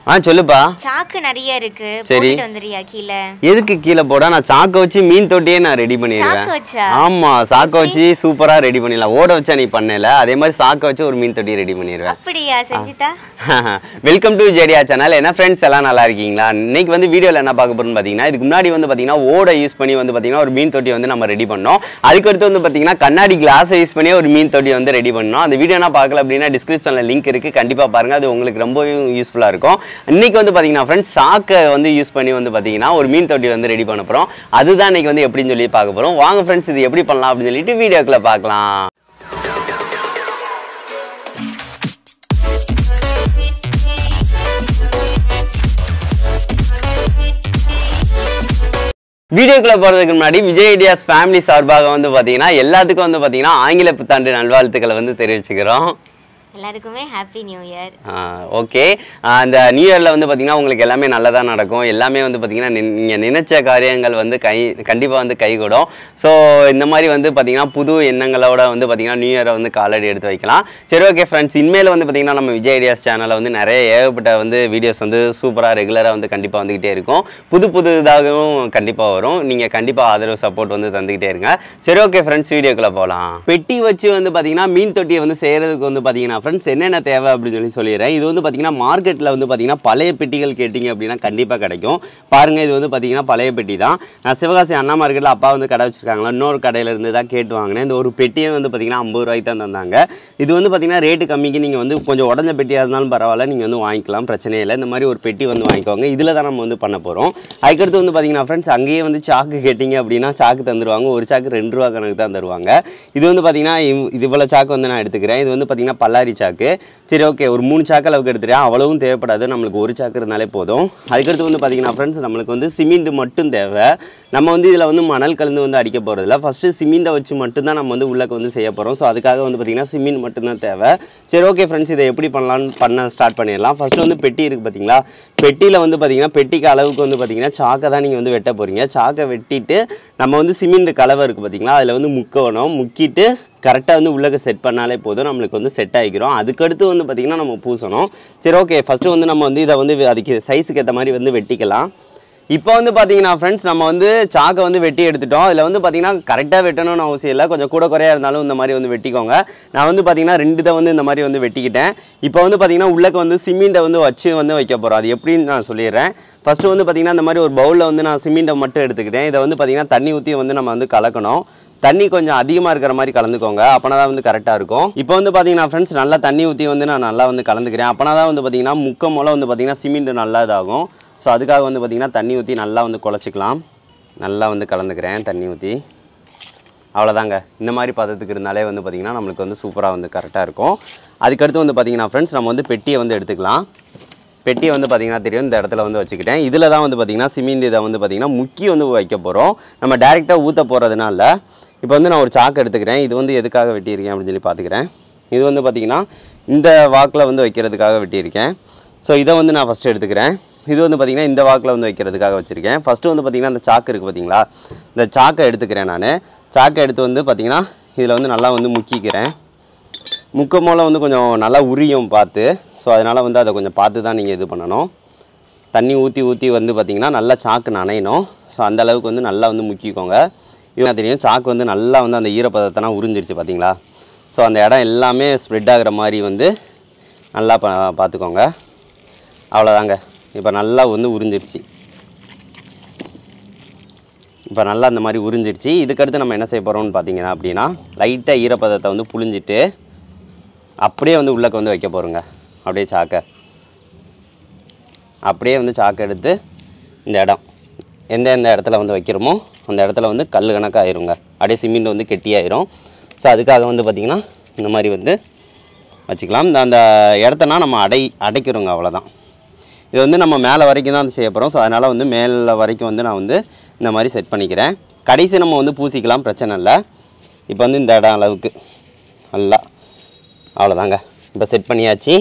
ஆ சொல்லுப்பா சாக்கு நிறைய இருக்கு சரி. போட்டுட்டு வந்துறியா கீழே எதுக்கு கீழே போட நான் சாக்க வச்சு மீன் தொட்டியே நான் ரெடி பண்ணிடுவேன் சாக்கு வச்சா? ஆமா சாக்க வச்சு சூப்பரா ரெடி பண்ணிடலாம் ஓட வச்சா நீ பண்ணல அதே மாதிரி சாக்க வச்சு ஒரு மீன் தொட்டி ரெடி பண்ணிடுவேன் அப்படியா செஞ்சுதா வெல்கம் டு ஜெடியா சேனல் என்ன ஃப்ரெண்ட்ஸ் எல்லாம் நல்லா இருக்கீங்களா இன்னைக்கு வந்து வீடியோவில் என்ன பார்க்க போறோம்னு பார்த்தீங்கன்னா இதுக்கு முன்னாடி வந்து பார்த்தீங்கன்னா ஓட யூஸ் பண்ணி வந்து பார்த்தீங்கன்னா ஒரு மீன் தொட்டி வந்து நம்ம ரெடி பண்ணோம் அதுக்கடுத்து வந்து பார்த்தீங்கன்னா கண்ணாடி கிளாஸை யூஸ் பண்ணி ஒரு மீன் தொட்டி வந்து ரெடி பண்ணோம் அந்த வீடியோ என்ன பார்க்கல அப்படின்னா டிஸ்கிரிப்ஷனில் லிங்க் இருக்கு கண்டிப்பாக பாருங்க அது உங்களுக்கு ரொம்ப யூஸ்ஃபுல்லாக இருக்கும் இன்னைக்கு வந்து பார்த்தீங்கன்னா ஃப்ரெண்ட்ஸ் சாக்கை வந்து யூஸ் பண்ணி வந்து பார்த்தீங்கன்னா ஒரு மீன் தொட்டி வந்து ரெடி பண்ண போகிறோம் அதுதான் இன்னைக்கு வந்து எப்படின்னு சொல்லி பார்க்க போகிறோம் வாங்க ஃப்ரெண்ட்ஸ் இது எப்படி பண்ணலாம் அப்படின்னு சொல்லிட்டு வீடியோக்குள்ள பார்க்கலாம் வீடியோக்குள்ள போகிறதுக்கு முன்னாடி விஜய் ஐடியாஸ் ஃபேமிலி சார்பாக வந்து பார்த்தீங்கன்னா எல்லாத்துக்கும் வந்து பார்த்தீங்கன்னா ஆங்கில புத்தாண்டு நல்வாழ்த்துக்களை வந்து தெரிவிச்சுக்கிறோம் எல்லாருக்குமே ஹாப்பி நியூ இயர் ஓகே அந்த நியூ இயரில் வந்து பார்த்தீங்கன்னா உங்களுக்கு எல்லாமே நல்லதாக நடக்கும் எல்லாமே வந்து பார்த்தீங்கன்னா நீங்கள் நினைச்ச காரியங்கள் வந்து கை கண்டிப்பாக வந்து கைகூடும் ஸோ இந்த மாதிரி வந்து பார்த்தீங்கன்னா புது எண்ணங்களோட வந்து பார்த்தீங்கன்னா நியூ இயரை வந்து காலடி எடுத்து வைக்கலாம் சரி ஓகே ஃப்ரெண்ட்ஸ் இனிமேல் வந்து பார்த்தீங்கன்னா நம்ம விஜய் ஐடியாஸ் சேனலில் வந்து நிறைய ஏகப்பட்ட வந்து வீடியோஸ் வந்து சூப்பராக ரெகுலராக வந்து கண்டிப்பாக வந்துக்கிட்டே இருக்கும் புது புது இதாகவும் கண்டிப்பாக வரும் நீங்கள் கண்டிப்பாக ஆதரவு சப்போர்ட் வந்து தந்துக்கிட்டே இருங்க சரி ஓகே ஃப்ரெண்ட்ஸ் வீடியோக்குள்ளே போகலாம் பெட்டி வச்சு வந்து பார்த்தீங்கன்னா மீன் தொட்டியை வந்து செய்கிறதுக்கு வந்து பார்த்தீங்கன்னா ஃப்ரெண்ட்ஸ் என்னென்ன தேவை அப்படின்னு சொல்லி சொல்லிடுறேன் இது வந்து பார்த்தீங்கன்னா மார்க்கெட்டில் வந்து பார்த்தீங்கன்னா பழைய பெட்டிகள் கேட்டிங்க அப்படின்னா கண்டிப்பாக கிடைக்கும் பாருங்கள் இது வந்து பார்த்தீங்கன்னா பழைய பெட்டி தான் நான் சிவகாசி அண்ணா மார்க்கெட்டில் அப்பா வந்து கடை வச்சிருக்காங்களா இன்னொரு கடையில இருந்து தான் கேட்டு வாங்கினேன் இந்த ஒரு பெட்டியே வந்து பார்த்தீங்கன்னா ஐம்பது ரூபாய்க்கு தான் தந்தாங்க இது வந்து பார்த்தீங்கன்னா ரேட்டு கம்மிக்கு நீங்கள் வந்து கொஞ்சம் உடஞ்ச பெட்டியாக இருந்தாலும் பரவாயில்ல நீங்கள் வந்து வாங்கிக்கலாம் பிரச்சனையே இல்லை இந்த மாதிரி ஒரு பெட்டி வந்து வாங்கிக்கோங்க இதில் தான் நம்ம வந்து பண்ண போகிறோம் அதுக்கடுத்து வந்து பார்த்தீங்கன்னா ஃப்ரெண்ட்ஸ் அங்கேயே வந்து சாக்கு கேட்டிங்க அப்படின்னா சாக்கு தந்துருவாங்க ஒரு சாக்கு ரெண்டு ரூபா கணக்கு தான் தருவாங்க இது வந்து பார்த்தீங்கன்னா இவ்- இது இவ்வளோ சாக்கு வந்து நான் எடுத்துக்கிறேன் இது வந்து பார்த்தீங்கன்னா பல்லாரி சாக்கு சரி ஓகே ஒரு மூணு சாக்கு அளவுக்கு எடுத்துக்கிறேன் அவ்வளவும் தேவைப்படாது நம்மளுக்கு ஒரு சாக்கு இருந்தாலே போதும் அதுக்கடுத்து வந்து பார்த்தீங்கன்னா ஃப்ரெண்ட்ஸ் நம்மளுக்கு வந்து சிமெண்ட் மட்டும் தேவை நம்ம வந்து இதில் வந்து மணல் கலந்து வந்து அடிக்க போகிறதில்ல ஃபஸ்ட்டு சிமெண்ட்டை வச்சு மட்டும்தான் நம்ம வந்து உள்ளக்க வந்து செய்ய போகிறோம் ஸோ அதுக்காக வந்து பார்த்தீங்கன்னா சிமெண்ட் மட்டும்தான் தேவை சரி ஓகே ஃப்ரெண்ட்ஸ் இதை எப்படி பண்ணலாம்னு பண்ண ஸ்டார்ட் பண்ணிடலாம் ஃபஸ்ட்டு வந்து பெட்டி இருக்குது பார்த்தீங்களா பெட்டியில் வந்து பார்த்தீங்கன்னா பெட்டிக்கு அளவுக்கு வந்து பார்த்தீங்கன்னா சாக்கை தான் நீங்கள் வந்து வெட்ட போகிறீங்க சாக்கை வெட்டிட்டு நம்ம வந்து சிமெண்ட் கலவை இருக்குது பார்த்தீங்களா அதில் வந்து முக்கணும் முக்கிட்டு கரெக்டாக வந்து உள்ளக்க செட் பண்ணாலே போதும் நம்மளுக்கு வந்து செட் ஆகிக்கிறோம் அதுக்கடுத்து வந்து பார்த்திங்கன்னா நம்ம பூசணும் சரி ஓகே ஃபஸ்ட்டு வந்து நம்ம வந்து இதை வந்து அதுக்கு சைஸுக்கு ஏற்ற மாதிரி வந்து வெட்டிக்கலாம் இப்போ வந்து பார்த்தீங்கன்னா ஃப்ரெண்ட்ஸ் நம்ம வந்து சாக்கை வந்து வெட்டி எடுத்துட்டோம் இதில் வந்து பார்த்தீங்கன்னா கரெக்டாக வெட்டணும்னு அவசியம் இல்லை கொஞ்சம் கூட குறையா இருந்தாலும் இந்த மாதிரி வந்து வெட்டிக்கோங்க நான் வந்து பார்த்தீங்கன்னா ரெண்டு இதை வந்து இந்த மாதிரி வந்து வெட்டிக்கிட்டேன் இப்போ வந்து பார்த்தீங்கன்னா உள்ளக்க வந்து சிமெண்ட்டை வந்து வச்சு வந்து வைக்க போகிறோம் அது எப்படின்னு நான் சொல்லிடுறேன் ஃபஸ்ட்டு வந்து பார்த்தீங்கன்னா இந்த மாதிரி ஒரு பவுலில் வந்து நான் சிமெண்ட்டை மட்டும் எடுத்துக்கிட்டேன் இதை வந்து பார்த்தீங்கன்னா தண்ணி ஊற்றி வந்து நம்ம வந்து கலக்கணும் தண்ணி கொஞ்சம் அதிகமாக இருக்கிற மாதிரி கலந்துக்கோங்க அப்போனா தான் வந்து கரெக்டாக இருக்கும் இப்போ வந்து பார்த்தீங்கன்னா ஃப்ரெண்ட்ஸ் நல்லா தண்ணி ஊற்றி வந்து நான் நல்லா வந்து கலந்துக்கிறேன் அப்போனா தான் வந்து பார்த்தீங்கன்னா முக்க மூலம் வந்து பார்த்தீங்கன்னா சிமெண்ட் நல்லா இதாகும் ஸோ அதுக்காக வந்து பார்த்தீங்கன்னா தண்ணி ஊற்றி நல்லா வந்து குழச்சிக்கலாம் நல்லா வந்து கலந்துக்கிறேன் தண்ணி ஊற்றி அவ்வளோதாங்க இந்த மாதிரி பதத்துக்கு இருந்தாலே வந்து பார்த்திங்கன்னா நம்மளுக்கு வந்து சூப்பராக வந்து கரெக்டாக இருக்கும் அதுக்கடுத்து வந்து பார்த்திங்கன்னா ஃப்ரெண்ட்ஸ் நம்ம வந்து பெட்டியை வந்து எடுத்துக்கலாம் பெட்டியை வந்து பார்த்திங்கன்னா தெரியும் இந்த இடத்துல வந்து வச்சுக்கிட்டேன் இதில் தான் வந்து பார்த்திங்கன்னா சிமெண்ட் இதை வந்து பார்த்திங்கன்னா முக்கி வந்து வைக்க போகிறோம் நம்ம டேரெக்டாக ஊற்ற போகிறதுனால இப்போ வந்து நான் ஒரு சாக்கு எடுத்துக்கிறேன் இது வந்து எதுக்காக வெட்டியிருக்கேன் அப்படின்னு சொல்லி பார்த்துக்கிறேன் இது வந்து பார்த்திங்கன்னா இந்த வாக்கில் வந்து வைக்கிறதுக்காக வெட்டியிருக்கேன் ஸோ இதை வந்து நான் ஃபஸ்ட்டு எடுத்துக்கிறேன் இது வந்து பார்த்திங்கன்னா இந்த வாக்கில் வந்து வைக்கிறதுக்காக வச்சுருக்கேன் ஃபஸ்ட்டு வந்து பார்த்திங்கன்னா இந்த சாக்கு இருக்குது பார்த்தீங்களா இந்த சாக்கை எடுத்துக்கிறேன் நான் சாக்கை எடுத்து வந்து பார்த்திங்கன்னா இதில் வந்து நல்லா வந்து முக்கிக்கிறேன் முக்க மூலம் வந்து கொஞ்சம் நல்லா உரியும் பார்த்து ஸோ அதனால் வந்து அதை கொஞ்சம் பார்த்து தான் நீங்கள் இது பண்ணணும் தண்ணி ஊற்றி ஊற்றி வந்து பார்த்திங்கன்னா நல்லா சாக்கு நனையணும் ஸோ அந்த அளவுக்கு வந்து நல்லா வந்து முக்கிக்கோங்க இது என்ன தெரியும் சாக்கு வந்து நல்லா வந்து அந்த ஈரப்பதத்தெல்லாம் உறிஞ்சிருச்சு பார்த்தீங்களா ஸோ அந்த இடம் எல்லாமே ஸ்ப்ரெட் ஆகுற மாதிரி வந்து நல்லா பா பார்த்துக்கோங்க அவ்வளோதாங்க இப்போ நல்லா வந்து உறிஞ்சிருச்சு இப்போ நல்லா அந்த மாதிரி உறிஞ்சிருச்சு இதுக்கடுத்து நம்ம என்ன செய்ய போகிறோம்னு பார்த்தீங்கன்னா அப்படின்னா லைட்டாக ஈரப்பதத்தை வந்து புழிஞ்சிட்டு அப்படியே வந்து உள்ளக்க வந்து வைக்க போகிறோங்க அப்படியே சாக்கை அப்படியே வந்து சாக்கை எடுத்து இந்த இடம் எந்த எந்த இடத்துல வந்து வைக்கிறோமோ அந்த இடத்துல வந்து கல் கணக்காக ஆயிருங்க அப்படியே சிமெண்ட் வந்து கெட்டியாயிரும் ஸோ அதுக்காக வந்து பார்த்திங்கன்னா இந்த மாதிரி வந்து வச்சுக்கலாம் இந்த அந்த இடத்தனா நம்ம அடை அடைக்கிறோங்க அவ்வளோதான் இது வந்து நம்ம மேலே வரைக்கும் தான் செய்ய போகிறோம் ஸோ அதனால் வந்து மேலே வரைக்கும் வந்து நான் வந்து இந்த மாதிரி செட் பண்ணிக்கிறேன் கடைசி நம்ம வந்து பூசிக்கலாம் பிரச்சனை இல்லை இப்போ வந்து இந்த இடம் அளவுக்கு நல்லா அவ்வளோதாங்க இப்போ செட் பண்ணியாச்சு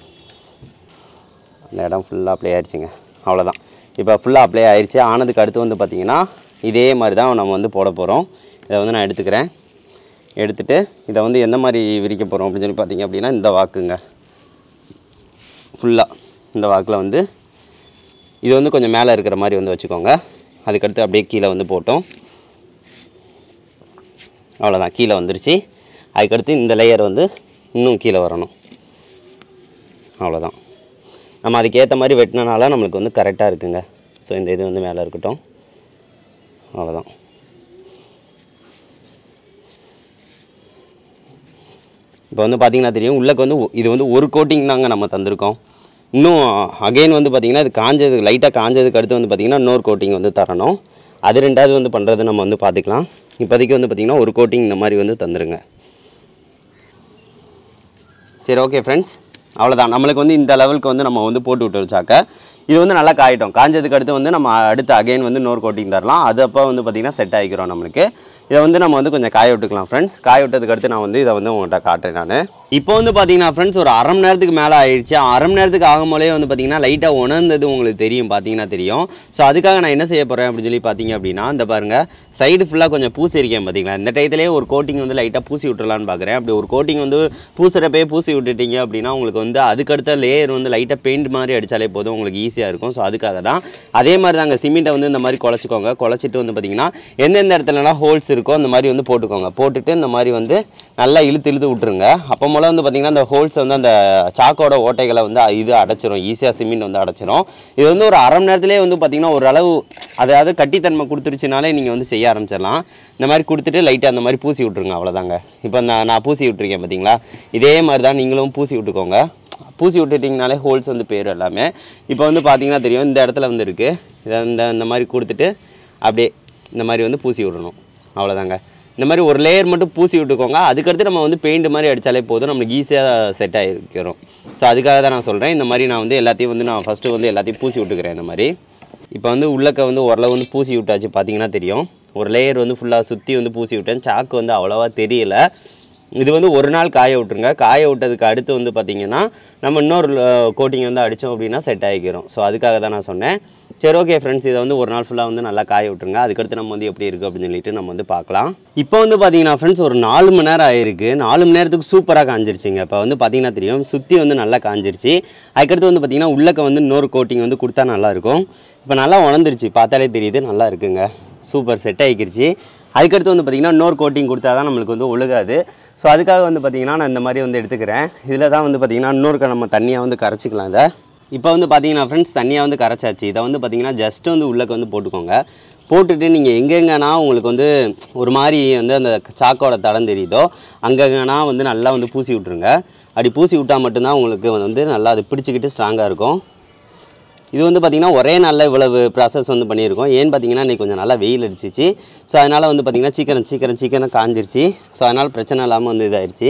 அந்த இடம் ஃபுல்லாக அப்ளை ஆயிடுச்சுங்க அவ்வளோதான் இப்போ ஃபுல்லாக அப்ளை ஆயிடுச்சு ஆனதுக்கு அடுத்து வந்து பார்த்திங்கன்னா இதே மாதிரி தான் நம்ம வந்து போட போகிறோம் இதை வந்து நான் எடுத்துக்கிறேன் எடுத்துட்டு இதை வந்து எந்த மாதிரி விரிக்க போகிறோம் அப்படின்னு சொல்லி பார்த்தீங்க அப்படின்னா இந்த வாக்குங்க ஃபுல்லாக இந்த வாக்கில் வந்து இது வந்து கொஞ்சம் மேலே இருக்கிற மாதிரி வந்து வச்சுக்கோங்க அதுக்கடுத்து அப்படியே கீழே வந்து போட்டோம் அவ்வளோதான் கீழே வந்துருச்சு அதுக்கடுத்து இந்த லேயர் வந்து இன்னும் கீழே வரணும் அவ்வளோதான் நம்ம அதுக்கேற்ற மாதிரி வெட்டினனால நம்மளுக்கு வந்து கரெக்டாக இருக்குங்க ஸோ இந்த இது வந்து மேலே இருக்கட்டும் அவ்வளோதான் இப்போ வந்து பார்த்தீங்கன்னா தெரியும் உள்ளக்கு வந்து ஒ- இது வந்து ஒரு கோட்டிங் தாங்க நம்ம தந்திருக்கோம் இன்னும் அகைன் வந்து பார்த்திங்கன்னா இது காஞ்சது லைட்டாக காஞ்சதுக்கு அடுத்து வந்து பார்த்திங்கன்னா இன்னொரு கோட்டிங் வந்து தரணும் அது ரெண்டாவது வந்து பண்ணுறது நம்ம வந்து பார்த்துக்கலாம் இப்போதைக்கு வந்து பார்த்திங்கன்னா ஒரு கோட்டிங் இந்த மாதிரி வந்து தந்துருங்க சரி ஓகே ஃப்ரெண்ட்ஸ் அவ்வளோதான் நம்மளுக்கு வந்து இந்த லெவலுக்கு வந்து நம்ம வந்து போட்டு விட்டு வச்சாக்க இது வந்து நல்லா காயிட்டோம் காஞ்சதுக்கு அடுத்து வந்து நம்ம அடுத்து அகைன் வந்து இன்னொரு கோட்டிங் தரலாம் அது அப்போ வந்து பார்த்திங்கன்னா செட் ஆகிக்கிறோம் நம்மளுக்கு இதை வந்து நம்ம வந்து கொஞ்சம் காய விட்டுக்கலாம் ஃப்ரெண்ட்ஸ் காய விட்டதுக்கு அடுத்து நான் வந்து இதை வந்து உங்கள்கிட்ட காட்டுறேன் நான் இப்போ வந்து பார்த்தீங்கன்னா ஃப்ரெண்ட்ஸ் ஒரு அரை மணி நேரத்துக்கு மேலே ஆயிடுச்சு அரை மணி நேரத்துக்கு ஆகும்போதே வந்து பார்த்தீங்கன்னா லைட்டாக உணர்ந்தது உங்களுக்கு தெரியும் பார்த்தீங்கன்னா தெரியும் ஸோ அதுக்காக நான் என்ன செய்ய போகிறேன் அப்படின்னு சொல்லி பார்த்தீங்க அப்படின்னா இந்த பாருங்கள் சைடு ஃபுல்லாக கொஞ்சம் பூசி இருக்கேன் பார்த்தீங்களா இந்த டயத்துலேயே ஒரு கோட்டிங் வந்து லைட்டாக பூசி விட்டுறலான்னு பார்க்குறேன் அப்படி ஒரு கோட்டிங் வந்து பூசுகிறப்பே பூசி விட்டுட்டீங்க அப்படின்னா உங்களுக்கு வந்து அதுக்கடுத்த லேயர் வந்து லைட்டாக பெயிண்ட் மாதிரி அடித்தாலே போதும் உங்களுக்கு ஈஸியாக இருக்கும் ஸோ அதுக்காக தான் அதே மாதிரி தாங்க சிமெண்ட்டை வந்து இந்த மாதிரி குழச்சிக்கோங்க குழச்சிட்டு வந்து பார்த்தீங்கன்னா எந்தெந்த இடத்துலலாம் ஹோல்ஸ் இருக்கோ அந்த மாதிரி வந்து போட்டுக்கோங்க போட்டுட்டு இந்த மாதிரி வந்து நல்லா இழுத்து இழுத்து விட்டுருங்க அப்போ மூலம் வந்து பார்த்திங்கன்னா அந்த ஹோல்ஸ் வந்து அந்த சாக்கோட ஓட்டைகளை வந்து இது அடைச்சிரும் ஈஸியாக சிமெண்ட் வந்து அடைச்சிரும் இது வந்து ஒரு அரை மணி நேரத்துலேயே வந்து பார்த்திங்கன்னா ஓரளவு அதாவது கட்டித்தன்மை கொடுத்துருச்சுனாலே நீங்கள் வந்து செய்ய ஆரம்பிச்சிடலாம் இந்த மாதிரி கொடுத்துட்டு லைட்டாக அந்த மாதிரி பூசி விட்ருங்க அவ்வளோதாங்க இப்போ நான் நான் பூசி விட்ருக்கேன் பார்த்தீங்களா இதே மாதிரி தான் நீங்களும் பூசி விட்டுக்கோங்க பூசி விட்டுட்டிங்கனாலே ஹோல்ஸ் வந்து போயிடும் எல்லாமே இப்போ வந்து பார்த்தீங்கன்னா தெரியும் இந்த இடத்துல வந்து இருக்குது இதை இந்த இந்த மாதிரி கொடுத்துட்டு அப்படியே இந்த மாதிரி வந்து பூசி விடணும் அவ்வளோதாங்க இந்த மாதிரி ஒரு லேயர் மட்டும் பூசி விட்டுக்கோங்க அதுக்கடுத்து நம்ம வந்து பெயிண்ட் மாதிரி அடித்தாலே போதும் நம்மளுக்கு ஈஸியாக செட் ஆகிக்கிறோம் ஸோ அதுக்காக தான் நான் சொல்கிறேன் இந்த மாதிரி நான் வந்து எல்லாத்தையும் வந்து நான் ஃபஸ்ட்டு வந்து எல்லாத்தையும் பூசி விட்டுக்கிறேன் இந்த மாதிரி இப்போ வந்து உள்ளக்க வந்து ஓரளவு வந்து பூசி விட்டாச்சு பார்த்தீங்கன்னா தெரியும் ஒரு லேயர் வந்து ஃபுல்லாக சுற்றி வந்து பூசி விட்டேன் சாக்கு வந்து அவ்வளோவா தெரியல இது வந்து ஒரு நாள் காய விட்ருங்க காய விட்டதுக்கு அடுத்து வந்து பார்த்திங்கன்னா நம்ம இன்னொரு கோட்டிங் வந்து அடித்தோம் அப்படின்னா செட் ஆகிக்கிறோம் ஸோ அதுக்காக தான் நான் சொன்னேன் சரி ஓகே ஃப்ரெண்ட்ஸ் இதை வந்து ஒரு நாள் ஃபுல்லாக வந்து நல்லா காய விட்ருங்க அதுக்கடுத்து நம்ம வந்து எப்படி இருக்குது அப்படின்னு சொல்லிட்டு நம்ம வந்து பார்க்கலாம் இப்போ வந்து பார்த்தீங்கன்னா ஃப்ரெண்ட்ஸ் ஒரு நாலு மணி நேரம் ஆயிருக்கு நாலு மணி நேரத்துக்கு சூப்பராக காஞ்சிருச்சுங்க இப்போ வந்து பார்த்தீங்கன்னா தெரியும் சுற்றி வந்து நல்லா காஞ்சிருச்சு அதுக்கடுத்து வந்து பார்த்தீங்கன்னா உள்ளக்க வந்து இன்னொரு கோட்டிங் வந்து கொடுத்தா நல்லாயிருக்கும் இப்போ நல்லா உணர்ந்துருச்சு பார்த்தாலே தெரியுது நல்லா இருக்குங்க சூப்பர் செட் ஆகிக்கிருச்சு அதுக்கடுத்து வந்து பார்த்திங்கன்னா இன்னொரு கோட்டிங் கொடுத்தா தான் நம்மளுக்கு வந்து ஒழுகாது ஸோ அதுக்காக வந்து பார்த்திங்கன்னா நான் இந்த மாதிரி வந்து எடுத்துக்கிறேன் இதில் தான் வந்து பார்த்திங்கன்னா இன்னொரு நம்ம தண்ணியாக வந்து கரைச்சிக்கலாம் இதை இப்போ வந்து பார்த்தீங்கன்னா ஃப்ரெண்ட்ஸ் தண்ணியாக வந்து கரைச்சாச்சு இதை வந்து பார்த்தீங்கன்னா ஜஸ்ட் வந்து உள்ளக்க வந்து போட்டுக்கோங்க போட்டுட்டு நீங்கள் எங்கெங்கன்னா உங்களுக்கு வந்து ஒரு மாதிரி வந்து அந்த சாக்கோட தடம் தெரியுதோ அங்கங்கன்னா வந்து நல்லா வந்து பூசி விட்ருங்க அப்படி பூசி விட்டால் மட்டும்தான் உங்களுக்கு வந்து நல்லா அது பிடிச்சிக்கிட்டு ஸ்ட்ராங்காக இருக்கும் இது வந்து பார்த்திங்கன்னா ஒரே நாளில் இவ்வளவு ப்ராசஸ் வந்து பண்ணியிருக்கோம் ஏன்னு பார்த்தீங்கன்னா இன்றைக்கி கொஞ்சம் நல்லா வெயில் அடிச்சிச்சு ஸோ அதனால் வந்து பார்த்திங்கன்னா சீக்கிரம் சீக்கிரம் சீக்கிரம் காஞ்சிருச்சு ஸோ அதனால் பிரச்சனை இல்லாமல் வந்து இதாயிருச்சு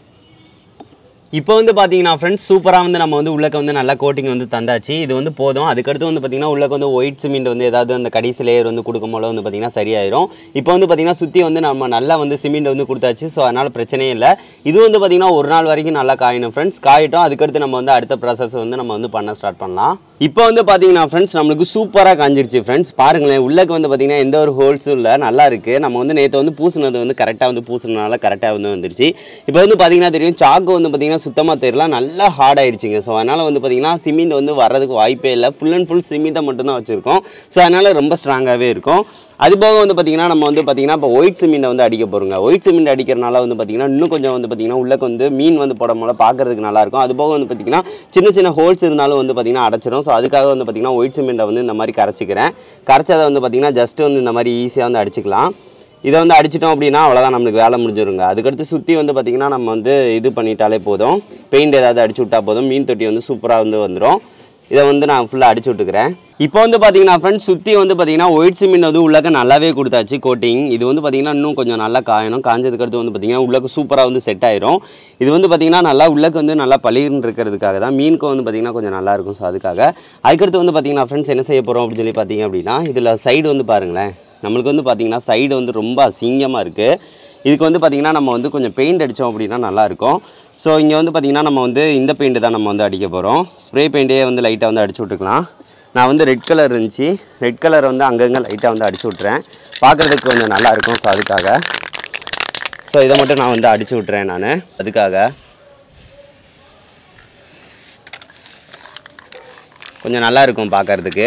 இப்போ வந்து பார்த்தீங்கன்னா ஃப்ரெண்ட்ஸ் சூப்பராக வந்து நம்ம வந்து உள்ளக்க வந்து நல்லா கோட்டிங் வந்து தந்தாச்சு இது வந்து போதும் அதுக்கடுத்து வந்து பார்த்திங்கன்னா உள்ளக்க வந்து ஒயிட் சிமெண்ட் வந்து ஏதாவது அந்த கடைசி லேயர் வந்து கொடுக்கும் போல வந்து பார்த்திங்கன்னா சரியாயிரும் இப்போ வந்து பார்த்திங்கன்னா சுற்றி வந்து நம்ம நல்லா வந்து சிமெண்ட் வந்து கொடுத்தாச்சு ஸோ அதனால் பிரச்சனையே இல்லை இது வந்து பார்த்திங்கன்னா ஒரு நாள் வரைக்கும் நல்லா காயணும் ஃப்ரெண்ட்ஸ் காயிட்டோம் அதுக்கடுத்து நம்ம வந்து அடுத்த ப்ராசஸ் வந்து நம்ம வந்து பண்ண ஸ்டார்ட் பண்ணலாம் இப்போ வந்து பார்த்தீங்கன்னா ஃப்ரெண்ட்ஸ் நம்மளுக்கு சூப்பராக காஞ்சிருச்சு ஃப்ரெண்ட்ஸ் பாருங்களேன் உள்ளக்கு வந்து பார்த்திங்கன்னா எந்த ஒரு ஹோல்ஸும் இல்லை நல்லா இருக்குது நம்ம வந்து நேற்று வந்து பூசினது வந்து கரெக்டாக வந்து பூசினனால கரெக்டாக வந்து வந்துருச்சு இப்போ வந்து பார்த்திங்கன்னா தெரியும் சாக்கு வந்து பார்த்திங்கன்னா சுத்தமாக தெரியல நல்லா ஹார்ட் ஆயிடுச்சுங்க ஸோ அதனால் வந்து பார்த்திங்கன்னா சிமெண்ட் வந்து வர்றதுக்கு வாய்ப்பே இல்லை ஃபுல் அண்ட் ஃபுல் சிமெண்ட்டை மட்டும்தான் வச்சுருக்கோம் ஸோ அதனால் ரொம்ப ஸ்ட்ராங்காகவே இருக்கும் அது போக வந்து பார்த்திங்கன்னா நம்ம வந்து பார்த்திங்கன்னா இப்போ ஒயிட் சிமெண்ட்டை வந்து அடிக்க போகிறோங்க ஒயிட் சிமெண்ட் அடிக்கிறனால வந்து பார்த்திங்கன்னா இன்னும் கொஞ்சம் வந்து பார்த்திங்கன்னா உள்ளக்கு வந்து மீன் வந்து போடும் போல பார்க்கறதுக்கு நல்லாயிருக்கும் அது போக வந்து பார்த்திங்கன்னா சின்ன சின்ன ஹோல்ஸ் இருந்தாலும் வந்து பார்த்திங்கன்னா அடைச்சிரும் ஸோ அதுக்காக வந்து பார்த்திங்கன்னா ஒயிட் சிமெண்ட்டை வந்து இந்த மாதிரி கரைச்சிக்கிறேன் கரைச்சதை வந்து பார்த்திங்கன்னா ஜஸ்ட் வந்து இந்த மாதிரி ஈஸியாக வந்து அடிச்சுக்கலாம் இதை வந்து அடிச்சிட்டோம் அப்படின்னா அவ்வளோதான் நம்மளுக்கு வேலை முடிஞ்சிருங்க அதுக்கடுத்து சுற்றி வந்து பார்த்திங்கன்னா நம்ம வந்து இது பண்ணிட்டாலே போதும் பெயிண்ட் ஏதாவது அடிச்சு விட்டா போதும் மீன் தொட்டி வந்து சூப்பராக வந்து வந்துடும் இதை வந்து நான் ஃபுல்லாக அடிச்சு விட்டுக்கிறேன் இப்போ வந்து பார்த்தீங்கன்னா ஃப்ரெண்ட்ஸ் சுற்றி வந்து பார்த்தீங்கன்னா ஒயிட் சிமெண்ட் வந்து உள்ளக்க நல்லாவே கொடுத்தாச்சு கோட்டிங் இது வந்து பார்த்தீங்கன்னா இன்னும் கொஞ்சம் நல்லா காயணும் காஞ்சதுக்கு அடுத்து வந்து பார்த்தீங்கன்னா உள்ளக்க சூப்பராக வந்து செட் ஆயிரும் இது வந்து பார்த்தீங்கன்னா நல்லா உள்ளக்க வந்து நல்லா பளிர்னு இருக்கிறதுக்காக தான் மீனுக்கும் வந்து பார்த்தீங்கன்னா கொஞ்சம் நல்லா இருக்கும் ஸோ அதுக்காக அதுக்கடுத்து வந்து பார்த்தீங்கன்னா ஃப்ரெண்ட்ஸ் என்ன செய்ய போகிறோம் அப்படின்னு சொல்லி பார்த்தீங்க அப்படின்னா இதில் சைடு வந்து பாருங்களேன் நம்மளுக்கு வந்து பார்த்தீங்கன்னா சைடு வந்து ரொம்ப அசிங்கமாக இருக்குது இதுக்கு வந்து பார்த்திங்கன்னா நம்ம வந்து கொஞ்சம் பெயிண்ட் அடித்தோம் அப்படின்னா நல்லாயிருக்கும் ஸோ இங்கே வந்து பார்த்திங்கன்னா நம்ம வந்து இந்த பெயிண்ட் தான் நம்ம வந்து அடிக்க போகிறோம் ஸ்ப்ரே பெயிண்டே வந்து லைட்டாக வந்து அடிச்சு விட்டுக்கலாம் நான் வந்து ரெட் கலர் இருந்துச்சு ரெட் கலர் வந்து அங்கங்கே லைட்டாக வந்து அடிச்சு விட்றேன் பார்க்குறதுக்கு கொஞ்சம் நல்லாயிருக்கும் ஸோ அதுக்காக ஸோ இதை மட்டும் நான் வந்து அடிச்சு விட்றேன் நான் அதுக்காக கொஞ்சம் நல்லா இருக்கும் பார்க்கறதுக்கு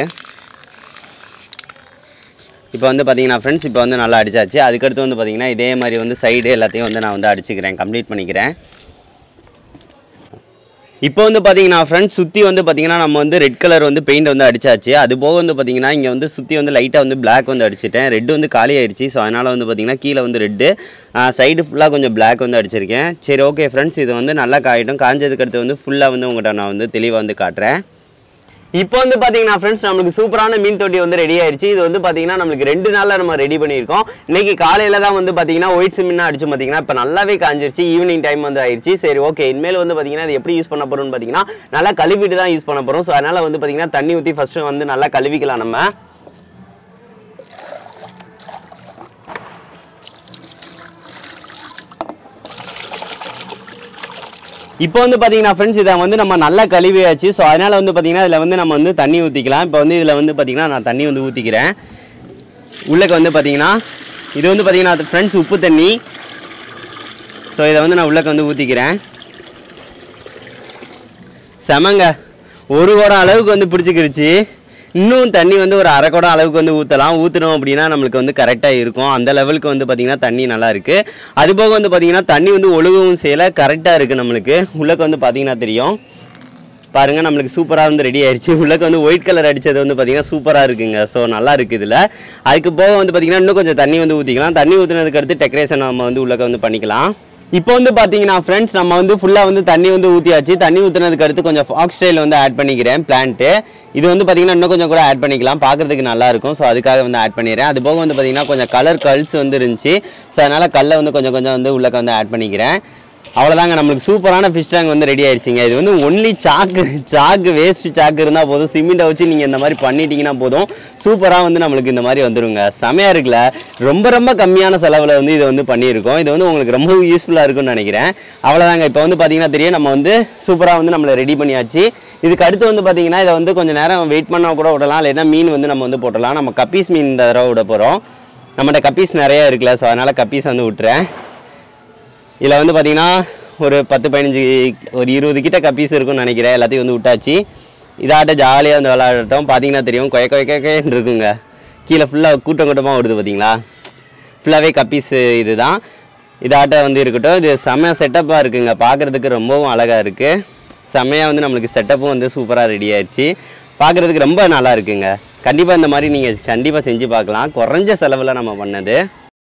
இப்போ வந்து பார்த்தீங்கன்னா ஃப்ரெண்ட்ஸ் இப்போ வந்து நல்லா அடிச்சாச்சு அதுக்கடுத்து வந்து பார்த்தீங்கன்னா இதே மாதிரி வந்து சைடு எல்லாத்தையும் வந்து நான் வந்து அடிச்சுக்கிறேன் கம்ப்ளீட் பண்ணிக்கிறேன் இப்போ வந்து பார்த்தீங்கன்னா ஃப்ரெண்ட்ஸ் சுற்றி வந்து பார்த்தீங்கன்னா நம்ம வந்து ரெட் கலர் வந்து பெயிண்ட் வந்து அடிச்சாச்சு அது போக வந்து பார்த்தீங்கன்னா இங்கே வந்து சுற்றி வந்து லைட்டாக வந்து Black வந்து அடிச்சிட்டேன் ரெட் வந்து காலி ஆயிடுச்சு ஸோ அதனால் வந்து பார்த்தீங்கன்னா கீழே வந்து ரெட்டு சைடு ஃபுல்லாக கொஞ்சம் Black வந்து அடிச்சிருக்கேன் சரி ஓகே ஃப்ரெண்ட்ஸ் இது வந்து நல்லா காயிட்டும் காஞ்சதுக்கு அடுத்து வந்து ஃபுல்லாக வந்து உங்கள்கிட்ட நான் வந்து தெளிவாக வந்து காட்டுறேன் இப்போ வந்து பார்த்தீங்கன்னா ஃப்ரெண்ட்ஸ் நம்மளுக்கு சூப்பரான மீன் தொட்டி வந்து ரெடி ஆயிடுச்சு இது வந்து பார்த்தீங்கன்னா நம்மளுக்கு ரெண்டு நாளில் நம்ம ரெடி பண்ணியிருக்கோம் இன்னைக்கு காலையில் தான் வந்து பார்த்தீங்கன்னா ஒயிட் சிமெண்ட் அடிச்சு பார்த்தீங்கன்னா இப்போ நல்லாவே காஞ்சிருச்சு ஈவினிங் டைம் வந்து ஆயிடுச்சு சரி ஓகே இனிமேல் வந்து பார்த்தீங்கன்னா இது எப்படி யூஸ் பண்ண போகிறோம்னு பார்த்தீங்கன்னா நல்லா கழுவிட்டு தான் யூஸ் பண்ண போகிறோம் ஸோ அதனால் வந்து பார்த்தீங்கன்னா தண்ணி ஊற்றி ஃபஸ்ட்டு வந்து நல்லா கழுவிக்கலாம் நம்ம இப்போ வந்து பார்த்தீங்கன்னா ஃப்ரெண்ட்ஸ் இதை வந்து நம்ம நல்லா கழுவியாச்சு ஸோ அதனால் வந்து பார்த்தீங்கன்னா இதில் வந்து நம்ம வந்து தண்ணி ஊற்றிக்கலாம் இப்போ வந்து இதில் வந்து பார்த்தீங்கன்னா நான் தண்ணி வந்து ஊற்றிக்கிறேன் உள்ளக்கு வந்து பார்த்தீங்கன்னா இது வந்து பார்த்தீங்கன்னா ஃப்ரெண்ட்ஸ் உப்பு தண்ணி ஸோ இதை வந்து நான் உள்ளக்க வந்து ஊற்றிக்கிறேன் செமங்க ஒரு குடம் அளவுக்கு வந்து பிடிச்சிக்கிருச்சு இன்னும் தண்ணி வந்து ஒரு அரை குடம் அளவுக்கு வந்து ஊற்றலாம் ஊற்றுனோம் அப்படின்னா நம்மளுக்கு வந்து கரெக்டாக இருக்கும் அந்த லெவலுக்கு வந்து பார்த்திங்கன்னா தண்ணி நல்லா இருக்குது அது போக வந்து பார்த்திங்கன்னா தண்ணி வந்து ஒழுகவும் செய்யலை கரெக்டாக இருக்குது நம்மளுக்கு உள்ளக்க வந்து பார்த்திங்கன்னா தெரியும் பாருங்க நம்மளுக்கு சூப்பராக வந்து ரெடி ஆயிடுச்சு உள்ளக்க வந்து ஒயிட் கலர் அடிச்சது வந்து பார்த்தீங்கன்னா சூப்பராக இருக்குங்க ஸோ நல்லா இருக்குது இதில் அதுக்கு போக வந்து பார்த்தீங்கன்னா இன்னும் கொஞ்சம் தண்ணி வந்து ஊற்றிக்கலாம் தண்ணி ஊற்றுனதுக்கு அடுத்து டெக்கரேஷன் நம்ம வந்து உள்ளக்க வந்து பண்ணிக்கலாம் இப்போ வந்து பார்த்தீங்கன்னா ஃப்ரெண்ட்ஸ் நம்ம வந்து ஃபுல்லாக வந்து தண்ணி வந்து ஊற்றியாச்சு தண்ணி ஊற்றுனதுக்கு அடுத்து கொஞ்சம் ஃபாக்ஸ் ஸ்டைல் வந்து ஆட் பண்ணிக்கிறேன் பிளான்ட்டு இது வந்து பார்த்தீங்கன்னா இன்னும் கொஞ்சம் கூட ஆட் பண்ணிக்கலாம் பார்க்குறதுக்கு நல்லா இருக்கும் ஸோ அதுக்காக வந்து ஆட் பண்ணிடுறேன் அது போக வந்து பார்த்தீங்கன்னா கொஞ்சம் கலர் கல்ஸ் வந்து இருந்துச்சு ஸோ அதனால் கல்லை வந்து கொஞ்சம் கொஞ்சம் வந்து உள்ளக்க வந்து ஆட் பண்ணிக்கிறேன் அவ்வளோதாங்க நம்மளுக்கு சூப்பரான ஃபிஷ் டேங்க் வந்து ரெடி ஆயிடுச்சுங்க இது வந்து ஒன்லி சாக்கு சாக்கு வேஸ்ட் சாக்கு இருந்தால் போதும் சிமெண்ட்டை வச்சு நீங்கள் இந்த மாதிரி பண்ணிட்டீங்கன்னா போதும் சூப்பராக வந்து நம்மளுக்கு இந்த மாதிரி வந்துருங்க செமையாக இருக்குல்ல ரொம்ப ரொம்ப கம்மியான செலவில் வந்து இதை வந்து பண்ணியிருக்கோம் இது வந்து உங்களுக்கு ரொம்ப யூஸ்ஃபுல்லாக இருக்கும்னு நினைக்கிறேன் அவ்வளோதாங்க இப்போ வந்து பார்த்தீங்கன்னா தெரியும் நம்ம வந்து சூப்பராக வந்து நம்மளை ரெடி பண்ணியாச்சு இதுக்கு அடுத்து வந்து பார்த்தீங்கன்னா இதை வந்து கொஞ்சம் நேரம் வெயிட் பண்ணால் கூட விடலாம் இல்லைன்னா மீன் வந்து நம்ம வந்து போட்டலாம் நம்ம கப்பீஸ் மீன் இந்த தடவை விட போகிறோம் நம்மகிட்ட கப்பீஸ் நிறைய இருக்குல்ல ஸோ அதனால் கப்பீஸ் வந்து விட்டுறேன் இதில் வந்து பார்த்தீங்கன்னா ஒரு பத்து பதினஞ்சு ஒரு இருபது கிட்ட கப்பீஸ் இருக்கும்னு நினைக்கிறேன் எல்லாத்தையும் வந்து விட்டாச்சு இதாட்ட ஜாலியாக வந்து விளாடட்டும் பார்த்தீங்கன்னா தெரியும் கொய கொய கொயன்னு இருக்குங்க கீழே ஃபுல்லாக கூட்டம் கூட்டமாக ஓடுது பார்த்தீங்களா ஃபுல்லாகவே கப்பீஸ் இதுதான் இதாட்ட வந்து இருக்கட்டும் இது செம்ம செட்டப்பாக இருக்குங்க பார்க்குறதுக்கு ரொம்பவும் அழகாக இருக்குது செம்மையாக வந்து நம்மளுக்கு செட்டப்பும் வந்து சூப்பராக ரெடி ஆயிடுச்சு பார்க்குறதுக்கு ரொம்ப நல்லா இருக்குங்க கண்டிப்பாக இந்த மாதிரி நீங்கள் கண்டிப்பாக செஞ்சு பார்க்கலாம் குறைஞ்ச செலவில் நம்ம பண்ணது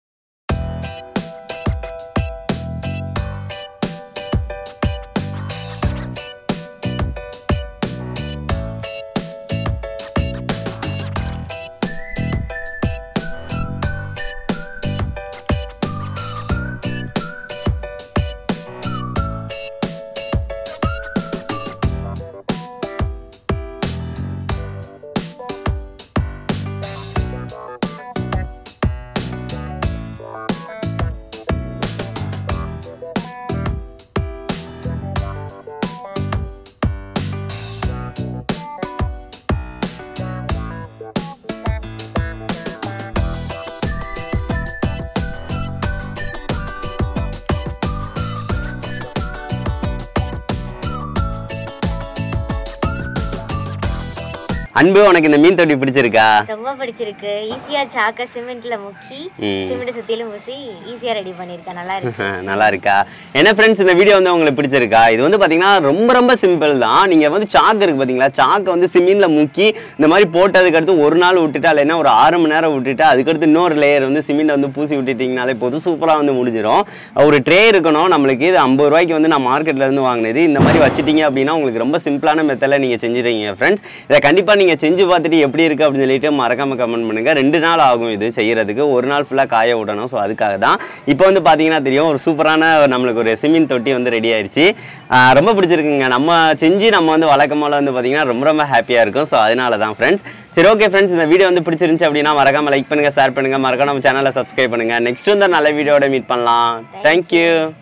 அன்பு உனக்கு இந்த மீன் தொட்டி பிடிச்சிருக்கா ரொம்ப பிடிச்சிருக்கு ஈஸியா சாக்க சிமெண்ட்ல முக்கி ம். சிமெண்ட் சுத்திலும் பூசி ஈஸியா ரெடி பண்ணிருக்கேன் நல்லா இருக்கு நல்லா இருக்கா என்ன ஃப்ரெண்ட்ஸ் இந்த வீடியோ வந்து உங்களுக்கு பிடிச்சிருக்கா இது வந்து பார்த்தீங்கன்னா ரொம்ப ரொம்ப சிம்பிள் தான் நீங்கள் வந்து சாக்கு இருக்குது பார்த்தீங்களா சாக்கை வந்து சிமெண்ட்ல முக்கி இந்த மாதிரி போட்டதுக்கு அடுத்து ஒரு நாள் விட்டுட்டா இல்லைன்னா ஒரு ஆறு மணி நேரம் விட்டுட்டா அதுக்கடுத்து இன்னொரு லேயர் வந்து சிமெண்ட் வந்து பூசி விட்டுட்டிங்கனாலே போதும் சூப்பராக வந்து முடிஞ்சிடும் ஒரு ட்ரே இருக்கணும் நம்மளுக்கு இது ஐம்பது ரூபாய்க்கு வந்து நான் மார்க்கெட்ல இருந்து வாங்கினது இந்த மாதிரி வச்சிட்டீங்க அப்படின்னா உங்களுக்கு ரொம்ப சிம்பிளான மெத்தடில் நீங்கள் செஞ்சிருக்கீங்க ஃப்ரெண்ட்ஸ் இதை கண்டிப்பாக நீங்கள் செஞ்சு பார்த்துட்டு எப்படி இருக்குது அப்படின்னு சொல்லிட்டு மறக்காம கமெண்ட் பண்ணுங்கள் ரெண்டு நாள் ஆகும் இது செய்யறதுக்கு ஒரு நாள் ஃபுல்லாக காய விடணும் ஸோ அதுக்காக தான் இப்போ வந்து பார்த்தீங்கன்னா தெரியும் ஒரு சூப்பரான நம்மளுக்கு ஒரு சிமெண்ட் தொட்டி வந்து ரெடி ஆயிடுச்சு ஆஹ் ரொம்ப பிடிச்சிருக்குங்க நம்ம செஞ்சு நம்ம வந்து வழக்கமாக வந்து பார்த்தீங்கன்னா ரொம்ப ரொம்ப ஹாப்பியாக இருக்கும் ஸோ அதனால தான் ஃப்ரெண்ட்ஸ் சரி ஓகே ஃப்ரெண்ட்ஸ் இந்த வீடியோ வந்து பிடிச்சிருந்துச்சு அப்படின்னா மறக்காம லைக் பண்ணுங்கள் ஷேர் பண்ணுங்கள் மறக்காம நம்ம சேனலை சப்ஸ்கிரைப் பண்ணுங்கள் நெக்ஸ்ட் வந்து நல்ல வீடியோட மீட் பண்ணலாம் தேங்க்யூ